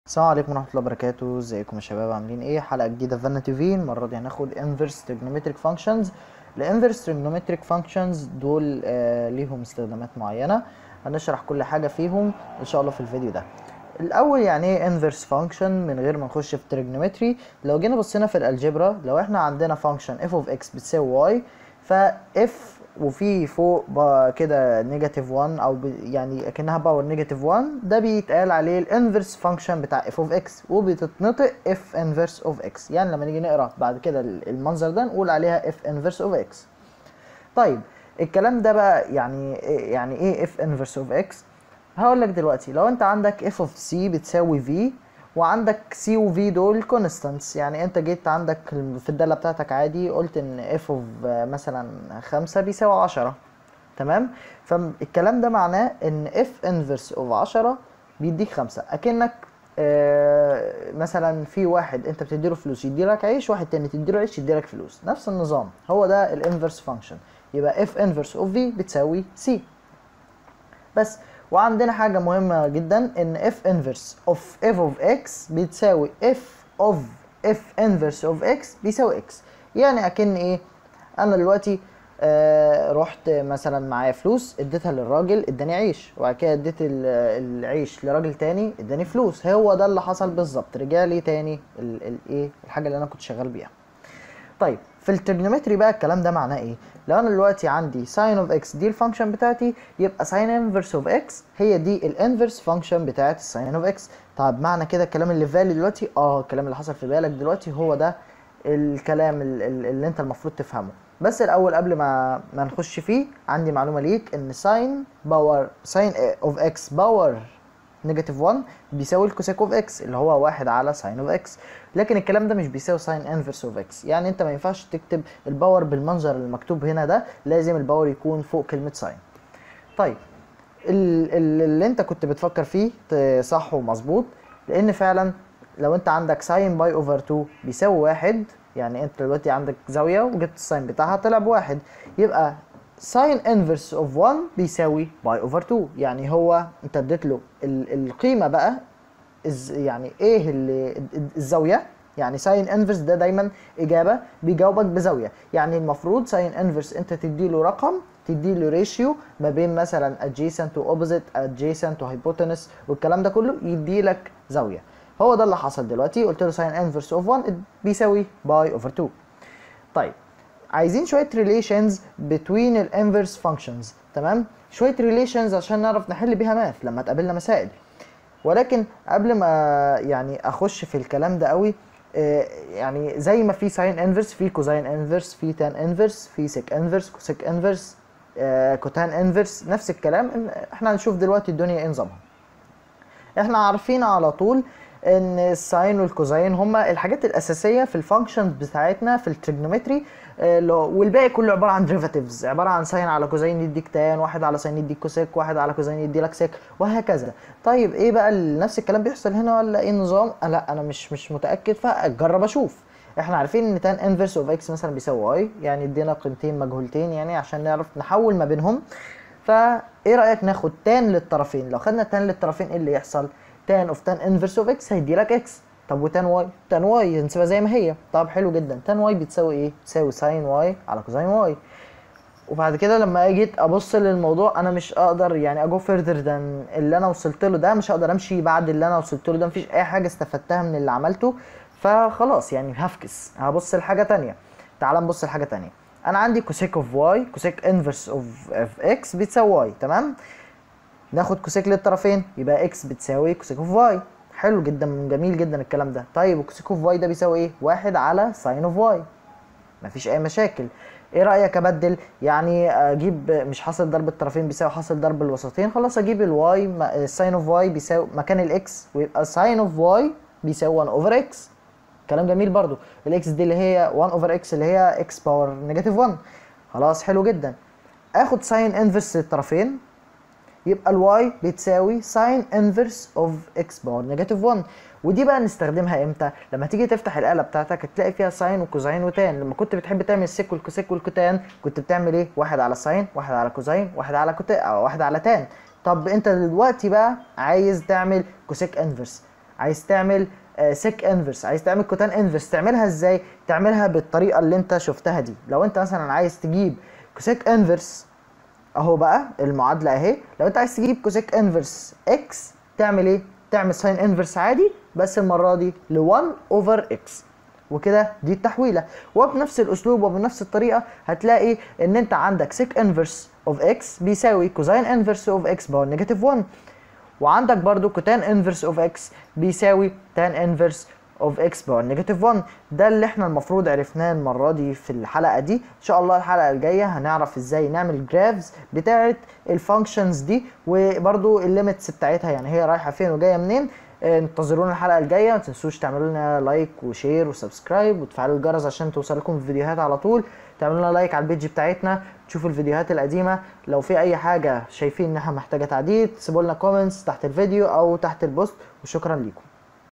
السلام عليكم ورحمة الله وبركاته ازيكم يا شباب عاملين ايه حلقة جديدة في فانا تي في المرة دي هناخد inverse trigonometric functions ال inverse trigonometric functions دول آه ليهم استخدامات معينة هنشرح كل حاجة فيهم ان شاء الله في الفيديو ده الاول يعني ايه inverse function من غير ما نخش في trigonometry لو جينا بصينا في الالجبرا لو احنا عندنا function f of x بتساوي y ف f وفي فوق بقى كده نيجاتيف 1 او ب... يعني اكنها باور نيجاتيف 1 ده بيتقال عليه الانفرس فانكشن بتاع اف اوف اكس وبتتنطق اف انفرس اوف اكس يعني لما نيجي نقرا بعد كده المنظر ده نقول عليها اف انفرس اوف اكس طيب الكلام ده بقى يعني إيه يعني ايه اف انفرس اوف اكس هقول لك دلوقتي لو انت عندك اف اوف سي بتساوي في وعندك سي وفي دول كونستانتس يعني انت جيت عندك في الداله بتاعتك عادي قلت ان اف اوف مثلا خمسة بيساوي عشرة تمام فالكلام ده معناه ان اف انفرس اوف عشرة بيديك خمسة اكنك آه مثلا في واحد انت بتديله فلوس يديلك عيش واحد تاني تديله عيش يديلك فلوس نفس النظام هو ده الانفرس فانكشن يبقى اف انفرس اوف في بتساوي سي بس وعندنا حاجة مهمة جدا ان f inverse of f of x بتساوي f of f inverse of x بيساوي x يعني اكن ايه انا دلوقتي آه رحت مثلا معايا فلوس اديتها للراجل اداني عيش وبعد كده اديت العيش لراجل تاني اداني فلوس هو ده اللي حصل بالظبط رجع لي تاني الايه الحاجه اللي انا كنت شغال بيها طيب في الترجمتري بقى الكلام ده معناه ايه لو انا دلوقتي عندي ساين اوف اكس دي الفانكشن بتاعتي يبقى ساين انفرس اوف اكس هي دي الانفرس فانكشن بتاعت الساين اوف اكس طب معنى كده الكلام اللي في بالي دلوقتي اه الكلام اللي حصل في بالك دلوقتي هو ده الكلام اللي انت المفروض تفهمه بس الاول قبل ما ما نخش فيه عندي معلومه ليك ان ساين باور ساين اوف اكس باور نيجاتيف 1 بيساوي الكوسيك اوف اكس اللي هو واحد على ساين اوف اكس لكن الكلام ده مش بيساوي ساين انفرس اوف اكس يعني انت ما ينفعش تكتب الباور بالمنظر المكتوب هنا ده لازم الباور يكون فوق كلمه ساين طيب اللي انت كنت بتفكر فيه صح ومظبوط لان فعلا لو انت عندك ساين باي اوفر 2 بيساوي واحد يعني انت دلوقتي عندك زاويه وجبت الساين بتاعها طلع بواحد يبقى ساين انفرس اوف 1 بيساوي باي اوفر 2 يعني هو انت اديت له القيمه بقى يعني ايه اللي الزاويه يعني ساين انفرس ده دايما اجابه بيجاوبك بزاويه يعني المفروض ساين انفرس انت تدي له رقم تدي له ريشيو ما بين مثلا adjacent و opposite adjacent و hypotenuse والكلام ده كله يدي لك زاويه هو ده اللي حصل دلوقتي قلت له ساين انفرس اوف 1 بيساوي باي اوفر 2 طيب عايزين شويه ريليشنز بين الانفرس فانكشنز تمام شويه ريليشنز عشان نعرف نحل بيها ماث لما تقابلنا مسائل ولكن قبل ما يعني اخش في الكلام ده قوي يعني زي ما في ساين انفرس في كوزاين انفرس في تان انفرس في سيك انفرس كوسيك انفرس كوتان انفرس نفس الكلام احنا هنشوف دلوقتي الدنيا ايه نظامها احنا عارفين على طول ان الساين والكوزاين هما الحاجات الاساسيه في الفانكشنز بتاعتنا في التريجنومتري والباقي كله عباره عن ديريفاتيفز عباره عن ساين على كوزاين يديك تان واحد على ساين يديك كوسيك واحد على كوزاين يدي لك سيك وهكذا طيب ايه بقى نفس الكلام بيحصل هنا ولا ايه النظام لا انا مش مش متاكد فاجرب اشوف احنا عارفين ان تان انفرس اوف اكس مثلا بيساوي واي يعني ادينا قيمتين مجهولتين يعني عشان نعرف نحول ما بينهم فايه رايك ناخد تان للطرفين لو خدنا تان للطرفين ايه اللي يحصل تان اوف تان انفرس اوف اكس هيدي لك اكس طب وتان واي تان واي نسيبها زي ما هي طب حلو جدا تان واي بتساوي ايه بتساوي ساين واي على كوزاين واي وبعد كده لما جيت ابص للموضوع انا مش اقدر يعني اجو فيردر ذان اللي انا وصلت له ده مش هقدر امشي بعد اللي انا وصلت له ده مفيش اي حاجه استفدتها من اللي عملته فخلاص يعني هفكس هبص لحاجه تانية تعال نبص لحاجه تانية انا عندي كوسيك اوف واي كوسيك انفرس اوف اف اكس بتساوي واي تمام ناخد كوسيك للطرفين يبقى اكس بتساوي كوسيك اوف واي حلو جدا جميل جدا الكلام ده طيب وكوسيك اوف واي ده بيساوي ايه واحد على ساين اوف واي مفيش اي مشاكل ايه رايك ابدل يعني اجيب مش حاصل ضرب الطرفين بيساوي حاصل ضرب الوسطين خلاص اجيب الواي الساين اوف واي بيساوي مكان الاكس ويبقى ساين اوف واي بيساوي 1 اوفر اكس كلام جميل برضو الاكس دي اللي هي 1 اوفر اكس اللي هي اكس باور نيجاتيف 1 خلاص حلو جدا اخد ساين انفرس للطرفين يبقى الواي بتساوي ساين انفرس اوف اكس باور نيجاتيف 1 ودي بقى نستخدمها امتى لما تيجي تفتح الاله بتاعتك هتلاقي فيها ساين وكوزاين وتان لما كنت بتحب تعمل السيك والكوسيك والكوتان كنت بتعمل ايه واحد على ساين واحد على كوزاين واحد على كوتان او واحد على تان طب انت دلوقتي بقى عايز تعمل كوسيك انفرس عايز تعمل سيك انفرس عايز تعمل كوتان انفرس تعملها ازاي تعملها بالطريقه اللي انت شفتها دي لو انت مثلا عايز تجيب كوسيك انفرس اهو بقى المعادله اهي لو انت عايز تجيب كوسيك انفرس اكس تعمل ايه تعمل ساين انفرس عادي بس المره دي ل 1 اوفر اكس وكده دي التحويله وبنفس الاسلوب وبنفس الطريقه هتلاقي ان انت عندك سيك انفرس اوف اكس بيساوي كوزين انفرس اوف اكس باور نيجاتيف 1 وعندك برضو كوتان انفرس اوف اكس بيساوي تان انفرس اوف اكس باور نيجاتيف 1 ده اللي احنا المفروض عرفناه المره دي في الحلقه دي ان شاء الله الحلقه الجايه هنعرف ازاي نعمل جرافز بتاعه الفانكشنز دي وبرضو الليميتس بتاعتها يعني هي رايحه فين وجايه منين انتظرونا الحلقه الجايه ما تنسوش تعملوا لنا لايك وشير وسبسكرايب وتفعلوا الجرس عشان توصلكم الفيديوهات على طول تعملوا لنا لايك على البيج بتاعتنا تشوفوا الفيديوهات القديمه لو في اي حاجه شايفين انها محتاجه تعديل سيبوا لنا كومنتس تحت الفيديو او تحت البوست وشكرا ليكم